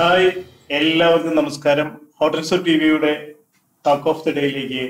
Hi എല്ലാവർക്കും നമസ്കാരം ഹോട്ടൽസോ ടി വിയുടെ ടോക്ക് ഓഫ് ദി ഡേയിലേക്ക്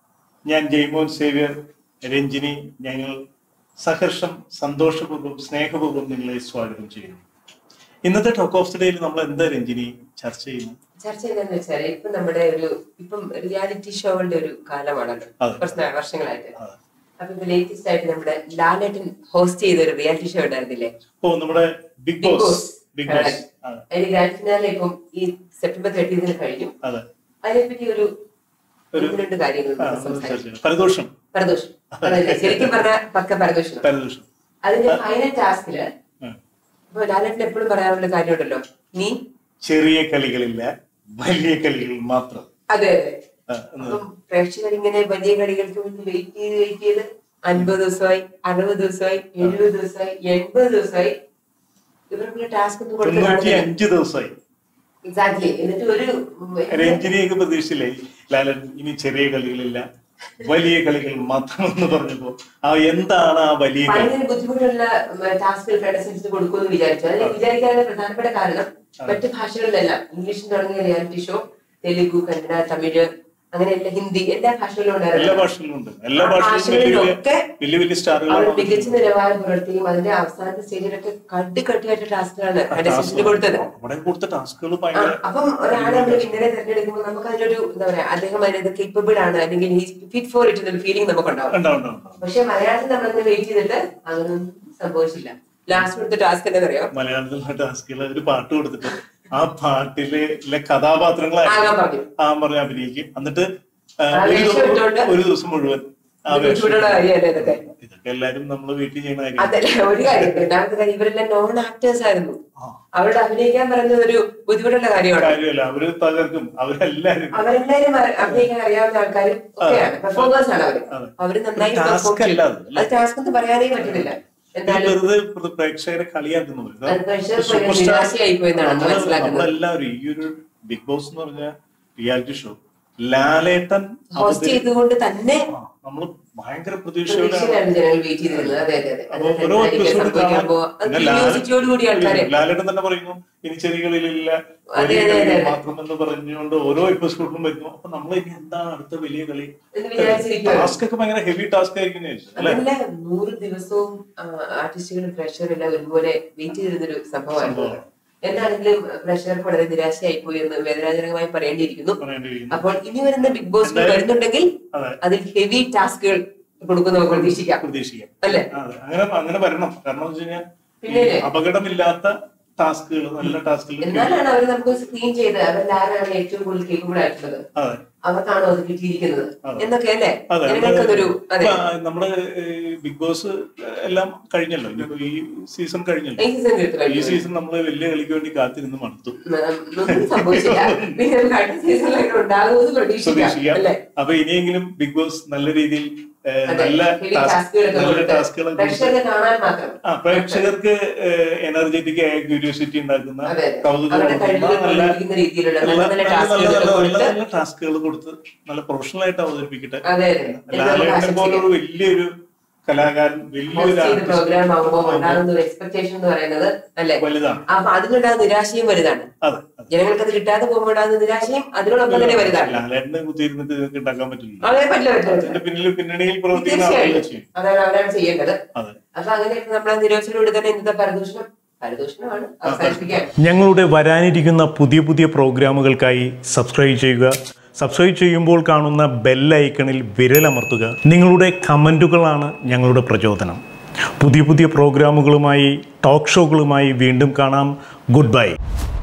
ഞാൻ ജയ്മോൻ സേവ്യർ രഞ്ജിനി ഞങ്ങൾ സഹർഷം സന്തോഷപൂർവ്വം സ്നേഹപൂർവ്വം നിങ്ങളെ സ്വാഗതം ചെയ്യുന്നു ഇന്നത്തെ ടോക്ക് ഓഫ് ദി ഡേയിൽ നമ്മൾ എന്താ രഞ്ജിനി ചർച്ച ചെയ്യുന്നു ചർച്ച എന്താന്ന് വെച്ചാല് ഇപ്പൊ നമ്മുടെ ഒരു ഇപ്പം റിയാലിറ്റി ഷോകളുടെ ഒരു കാലമാണല്ലോ അതെ. കുറച്ച് നാ- വർഷങ്ങളായിട്ട് അതെ. അപ്പൊ ഇപ്പൊ ലേറ്റസ്റ്റ് ആയിട്ട് നമ്മുടെ ലാലേട്ടൻ ഹോസ്റ്റ് ചെയ്ത ഒരു റിയാലിറ്റി ഷോ ഉണ്ടായിരുന്നില്ലേ ഓ നമ്മുടെ Bigg Big Boss Boss. Bigg Boss അതെ. അതെ അതിന് ഗ്രാൻഡ് ഫിനാലെ ഇപ്പം ഈ സെപ്റ്റംബർ തേർട്ടീന് കഴിഞ്ഞു അതെ അതിനെപ്പറ്റി ഒരു ഒരു- ഒന്ന് രണ്ട് കാര്യങ്ങൾ ആ, നമുക്ക് ഒന്ന് ചർച്ച സംസാരിക്കാം ചെയ്യാം. പരദോഷം പരദോഷം അതല്ലേ ശരിക്കും പറഞ്ഞ പക്ക പരദോഷം പരദോഷം അതിന്റെ ഫൈനൽ ടാസ്കില് ഉം. ഇപ്പൊ ലാലേട്ടൻ എപ്പോഴും പറയാറുള്ള കാര്യമുണ്ടല്ലോ നീ ചെറിയ കളികളില്ല വലിയ കളികൾ മാത്രം അതെ അതെ ആ, എന്ന് അപ്പം പ്രേക്ഷകർ ഇങ്ങനെ വലിയ കളികൾക്ക് വേണ്ടി വെയിറ്റ് ചെയ്ത് വെയിറ്റ് ചെയ്ത് അൻപത് ദിവസമായി അറുപത് ദിവസമായി എഴുപത് ദിവസമായി എൺപത് ദിവസമായി ഇവർക്ക് ടാസ്ക് ഒന്നും കൊടുത്ത് തൊണ്ണൂറ്റി കാണുന്നില്ല അഞ്ച് ദിവസമായി എക്സാക്ട്ലി എന്നിട്ട് ഒരു വലിയ- രഞ്ജിനിയൊക്കെ പ്രതീക്ഷിച്ചില്ലേ ലാലൻ ഇനി ചെറിയ കളികളില്ല വലിയ കളികൾ മാത്രം എന്ന് പറഞ്ഞപ്പോ ആ എന്താണ് ആ വലിയ കളി ഭയങ്കര ബുദ്ധിമുട്ടുള്ള ടാസ്കുകൾ കണ്ടസ്റ്റൻസിന് കൊടുക്കുമെന്ന് വിചാരിച്ചു അതിന് വിചാരിക്കാനുള്ള പ്രധാനപ്പെട്ട കാരണം മറ്റ് ഭാഷകളിലെല്ലാം ഇംഗ്ലീഷിൽ തുടങ്ങിയ റിയാലിറ്റി ഷോ തെലുഗു കന്നഡ തമിഴ് അങ്ങനെയല്ല ഹിന്ദി എല്ലാ ഭാഷകളിലും എല്ലാ ഉണ്ടായിരുന്നു ഭാഷയിലും ഉണ്ട് എല്ലാ ആ ഭാഷയിലും വലിയ വലിയ ഭാഷകളിലൊക്കെ വലിയ വലിയ അവർ സ്റ്റാറുകളാണ് മികച്ച നിലവാരം പുലർത്തുകയും അതിന്റെ അവസാനത്തെ സ്റ്റേജിലൊക്കെ കട്ടി കട്ടിയായിട്ട് ടാസ്കുകളാണ് കണ്ടസ്റ്റൻസിന് കൊടുത്തത് അവിടെ കൊടുത്ത ടാസ്കുകൾ ആ, ഭയങ്കര അപ്പം ഒരാളെ നമ്മൾ വിന്നറെ തിരഞ്ഞെടുക്കുമ്പോൾ നമുക്ക് അതിനൊരു എന്താ പറയാ അദ്ദേഹം അതിനത് കേപ്പബിൾ ആണ് അല്ലെങ്കിൽ ഫിറ്റ് ഫോർ ഇറ്റ് എന്നൊരു ഫീലിംഗ് നമുക്ക് ഉണ്ടാവും ഉണ്ടാവും ഉണ്ടാവും, ഉണ്ടാവും. പക്ഷെ മലയാളത്തിൽ നമ്മളങ്ങനെ വെയിറ്റ് ചെയ്തിട്ട് അങ്ങനൊന്നും സംഭവിച്ചില്ല ലാസ്റ്റ് കൊടുത്ത ടാസ്ക് എന്താ അറിയോ മലയാളത്തിലുള്ള ടാസ്കുകൾ ഒരു പാട്ട് കൊടുത്തിട്ട് ആ പാട്ടിലെ ഇല്ല കഥാപാത്രങ്ങളായി ആകാൻ പറഞ്ഞു ആ പറഞ്ഞ് അഭിനയിക്കും എന്നിട്ട് ആ, ആ ഒരു വേഷം ദിവസം- ഇട്ടുകൊണ്ട് ഒരു ദിവസം മുഴുവൻ ആ വേഷം ചൂടുള്ള കാര്യമല്ലേ ഇതൊക്കെ ഇതൊക്കെ എല്ലാരും നമ്മൾ വീട്ടിൽ ചെയ്യുന്ന കാര്യം അതല്ല ഒരു കാര്യം രണ്ടാമത്തെ കാര്യം ഇവരെല്ലാം നോൺ ആക്ടേഴ്സ് ആയിരുന്നു ആ. അവരുടെ അഭിനയിക്കാൻ പറയുന്നത് ഒരു ബുദ്ധിമുട്ടുള്ള കാര്യമാണ് കാര്യമല്ല അവര് തകർക്കും അവരെല്ലാരും അവരെല്ലാരും അ- അഭിനയിക്കാൻ അറിയാവുന്ന ആൾക്കാരും ഒക്കെയാണ് പെർഫോമേഴ്സ് ആണ് അവര് അതെ. അവര് നന്നായി ഒരു task perform അല്ല ചെയ്യും. അത്, അല്ലേ? അത് ടാസ്ക് എന്ന് പറയാനേ പറ്റുന്നില്ല ഇത് എന്നാലും വെറുതെ പ്ര- പ്രേക്ഷകരെ കളിയാക്കുന്നു ഇത് അത് പ്രേക്ഷകർക്ക് സൂപ്പർ ഭയങ്കര സ്റ്റാർ നിരാശയായി പോയെന്നാണ് നമ്മള് മനസ്സിലാക്കുന്നത്. നമ്മളെല്ലാവരും ഈ ഒരു ബിഗ് ബോസ് എന്ന് പറഞ്ഞ റിയാലിറ്റി ഷോ ലാലേട്ടൻ ഹോസ്റ്റ് അവതരി- ചെയ്തുകൊണ്ട് തന്നെ ആ, നമ്മള് ഭയങ്കര പ്രതീക്ഷയോടെ പ്രതീക്ഷയിലാണ് ജനങ്ങൾ വെയിറ്റ് ചെയ്തിരുന്നത് അതെ അതെ അതെ അപ്പൊ അതിനകത്ത് ഓരോ എന്തായിരിക്കും episode സംഭവിക്കാൻ കാണാൻ- പോവാ അത് പിന്നെ ലാല- ക്യൂരിയോസിറ്റിയോടുകൂടി ആൾക്കാരെ ലാലേട്ടൻ തന്നെ പറയുന്നു ഇനി ചെറിയ കളികളില്ല അതെ, വലിയ അതെ, കളികൾ അതെ. മാത്രം എന്ന് പറഞ്ഞുകൊണ്ട് ഓരോ എപ്പിസോഡിലും വരുന്നു അപ്പൊ നമ്മൾ ഇനി എന്താണ് അടുത്ത വലിയ കളി എന്ന് വിചാരിച്ചിരിക്കുകയാണ്. ടാസ്ക് ഒക്കെ ഭയങ്കര ഹെവി ടാസ്ക് ആയിരിക്കും അല്ലെ അതല്ല നൂറ് ദിവസവും ആർട്ടിസ്റ്റുകളും പ്രേക്ഷകരും എല്ലാം ഒരുപോലെ വെയിറ്റ് ചെയ്തിരുന്നൊരു സംഭവമായിരുന്നു സംഭവം. എന്താണെങ്കിലും പ്രേക്ഷകർക്ക് വളരെ നിരാശയായി പോയി എന്ന് വേദനാജനകമായി പറയേണ്ടിയിരിക്കുന്നു പറയേണ്ടിയിരിക്കുന്നു അപ്പോൾ ഇനി വരുന്ന ബിഗ് ബോസ് എന്തായാലും- വരുന്നുണ്ടെങ്കിൽ അതെ അതിൽ ഹെവി ടാസ്കുകൾ കൊടുക്കുന്ന നമുക്ക് പ്രതീക്ഷിക്കാം പ്രതീക്ഷിക്കാം അല്ലേ അതെ അങ്ങനെ അങ്ങനെ വരണം കാരണം എന്ന് വെച്ച് കഴിഞ്ഞാൽ പിന്നെ ഈ അപകടമില്ലാത്ത ടാസ്കുകൾ നല്ല ടാസ്കുകൾ എന്നാലാണ് അവർ നമുക്ക് സ്ക്രീൻ ചെയ്ത് അവരിൽ ആരാണ് ഏറ്റവും കൂടുതൽ കേൾക്കുമ്പോൾ ആയിട്ടുള്ളത് അതെ അവർക്കാണോ അത് കിട്ടിയിരിക്കുന്നത് അതെ. എന്നൊക്കെ അല്ലേ അതെ ജനങ്ങൾക്കതൊരു അതെ ഇപ്പൊ, ആ, നമ്മുടെ ഈ ബിഗ് ബോസ് എല്ലാം കഴിഞ്ഞല്ലോ ഇനിയിപ്പോ ഈ സീസൺ കഴിഞ്ഞല്ലോ ഈ സീസൺ എടുത്ത് ഈ കഴിഞ്ഞു സീസൺ നമ്മൾ വലിയ കളിക്ക് വേണ്ടി കാത്തിരുന്ന് മടുത്തു ഒന്നും സംഭവിച്ചില്ല പിന്നെ ഒരു അടുത്ത സീസണിലൊക്കെ ഉണ്ടാകുമെന്ന് പ്രതീക്ഷിക്കാം പ്രതീക്ഷിക്കാം അല്ലേ അപ്പൊ ഇനിയെങ്കിലും ബിഗ് ബോസ് നല്ല രീതിയിൽ ഏ, അതെ. നല്ല heavy task- taskകളൊക്കെ നല്ല കൊടുത്ത് ടാസ്കുകളൊക്കെ പ്രേക്ഷകരെ കാണാൻ മാത്രം ആ പ്രേക്ഷകർക്ക് എനർജറ്റിക് ആയ ക്യൂരിയോസിറ്റി ഉണ്ടാക്കുന്ന അതെ കൗതുകം അവരുടെ ഉണ്ടാക്കുന്ന കഴിവുകൾ നല്ല പ്രകടിപ്പിക്കുന്ന രീതിയിലുള്ള നല്ല നല്ല നല്ല നല്ല ടാസ്കുകൾ നല്ല കൊടുത്ത് നല്ല ടാസ്കുകൾ കൊടുത്ത് നല്ല പ്രൊഫഷണൽ ആയിട്ട് അവതരിപ്പിക്കട്ടെ അതെ അതെ എന്ന് നമുക്ക് ലാലേട്ടനെ ആശംസിക്കാം. പോലൊരു വലിയൊരു കലാകാരൻ വലിയൊരു ഹോസ്റ്റ് ചെയ്ത artist പ്രോഗ്രാം ആകുമ്പോൾ ഉണ്ടാകുന്ന ഒരു എക്സ്പെക്ടേഷൻ എന്ന് പറയുന്നത് അല്ലെ വലുതാണ് അപ്പൊ അതിലുണ്ടാകുന്ന നിരാശയും വലുതാണ് അതെ അതെ. ജനങ്ങൾക്ക് അത് കിട്ടാതെ പോകുമ്പോൾ ഉണ്ടാകുന്ന നിരാശയും അതിനോടൊപ്പം തന്നെ വലുതാണ് ലാലേട്ടനെ കുത്തിയിരുന്നിട്ട് നിങ്ങൾക്ക് ഉണ്ടാക്കാൻ പറ്റില്ല അങ്ങനെ പറ്റില്ല പറ്റില്ല അതിന്റെ പിന്നിൽ പിന്നണിയിൽ പ്രവർത്തിക്കുന്ന ആളുകൾ തീർച്ചയായും ചെയ്യും അതാണ് അവരാണ് ചെയ്യേണ്ടത് അതെ അപ്പൊ അങ്ങനെ നമ്മൾ നിരോധനയോട് തന്നെ ഇന്നത്തെ പരദൂഷണം പരദൂഷണമാണ് അവസാനിപ്പിക്കാൻ ഞങ്ങളുടെ വരാനിരിക്കുന്ന പുതിയ പുതിയ പ്രോഗ്രാമുകൾക്കായി സബ്സ്ക്രൈബ് ചെയ്യുക സബ്സ്ക്രൈബ് ചെയ്യുമ്പോൾ കാണുന്ന ബെല്ലൈക്കണിൽ വിരലമർത്തുക നിങ്ങളുടെ കമൻറ്റുകളാണ് ഞങ്ങളുടെ പ്രചോദനം പുതിയ പുതിയ പ്രോഗ്രാമുകളുമായി ടോക്ക് ഷോകളുമായി വീണ്ടും കാണാം ഗുഡ് ബൈ